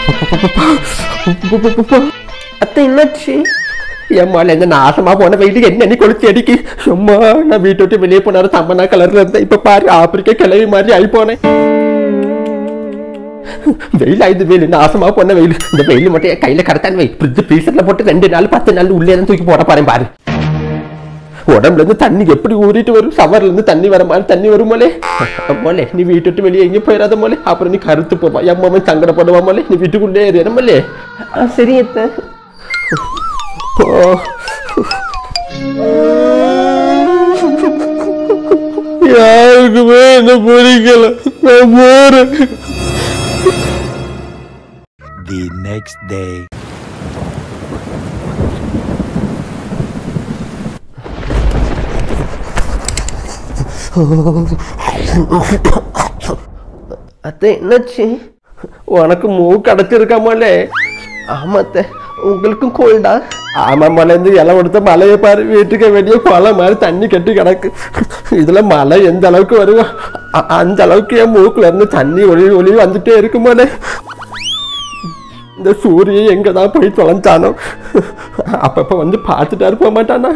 அத்தை என்னாச்சு எம்மால இந்த நாசமா போன வெயிலுக்கு என்ன நீ கொளுத்தி அடிக்கு சும்மா நான் வீட்டை விட்டு வெளியே போனாரு தம்மனா கலர்ல இருந்தேன் இப்ப பாரு ஆப்பிரிக்க கிளவி மாதிரி ஆகி போனேன் வெயில் ஆயுது வெயில் நாசமா போன வெயில் இந்த வெயில் மட்டும் என் கையில கடத்தான் வை ஃப்ரிட்ஜ் ஃப்ரீசர்ல போட்டு ரெண்டு நாள் பத்து நாள் உள்ளே தான் தூக்கி போட பாருங்க பாரு உடம்புல இருந்து தண்ணி எப்படி ஊறிட்டு வரும் சவர்ல இருந்து தண்ணி வர மாதிரி தண்ணி வரும் மோலே மோலே நீ வீட்டு விட்டு வெளியே எங்கேயும் போயிடாத மோலே அப்புறம் நீ கருத்து போவா என் மாமன் சங்கடப்படுவா மோலே நீ வீட்டுக்குள்ளே ஏறு என்ன மோலே சரி அத்தை ஓ யாருக்குமே என்ன பிடிக்கல நான் போறேன் The next day. அத்தை என்னாச்சு உனக்கு மூக்கு அடைச்சிருக்காமலே ஆமா அத்தை உங்களுக்கும் கோல்டா ஆமா மலை இருந்து இலை கொடுத்த மலையை பாரு வீட்டுக்கு வெளியே கொலை மாதிரி தண்ணி கட்டி கிடக்கு இதுல மழை எந்த அளவுக்கு வருவா அ- அந்த அளவுக்கு என் மூக்குல இருந்து தண்ணி ஒளி ஒளி வந்துட்டே இருக்கு மலை இந்த சூரியன் எங்க தான் போய் தொலைஞ்சானோ அப்பப்ப வந்து பார்த்துட்டா இருக்க மாட்டானா